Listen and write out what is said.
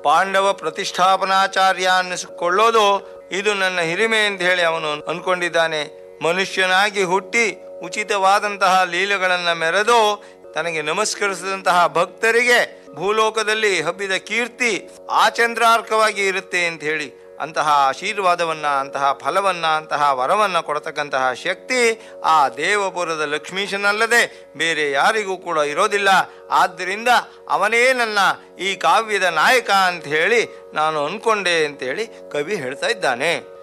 ಪಾಂಡವ ಪ್ರತಿಷ್ಠಾಪನಾಚಾರ್ಯ ಅನ್ನಿಸಿಕೊಳ್ಳೋದು ಇದು ನನ್ನ ಹಿರಿಮೆ ಅಂತ ಹೇಳಿ ಅವನು ಅನ್ಕೊಂಡಿದ್ದಾನೆ ಮನುಷ್ಯನಾಗಿ ಹುಟ್ಟಿ ಉಚಿತವಾದಂತಹ ಲೀಲೆಗಳನ್ನು ಮೆರೆದು ತನಗೆ ನಮಸ್ಕರಿಸಿದಂತಹ ಭಕ್ತರಿಗೆ ಭೂಲೋಕದಲ್ಲಿ ಹಬ್ಬಿದ ಕೀರ್ತಿ ಆಚಂದ್ರಾರ್ಕವಾಗಿ ಇರುತ್ತೆ ಅಂತ ಹೇಳಿ ಅಂತಹ ಆಶೀರ್ವಾದವನ್ನ ಅಂತಹ ಫಲವನ್ನ ಅಂತಹ ವರವನ್ನ ಕೊಡತಕ್ಕಂತಹ ಶಕ್ತಿ ಆ ದೇವಪುರದ ಲಕ್ಷ್ಮೀಶನಲ್ಲದೆ ಬೇರೆ ಯಾರಿಗೂ ಕೂಡ ಇರೋದಿಲ್ಲ ಆದ್ದರಿಂದ ಅವನೇ ನನ್ನ ಈ ಕಾವ್ಯದ ನಾಯಕ ಅಂತ ಹೇಳಿ ನಾನು ಅನ್ಕೊಂಡೆ ಅಂತ ಹೇಳಿ ಕವಿ ಹೇಳ್ತಾ ಇದ್ದಾನೆ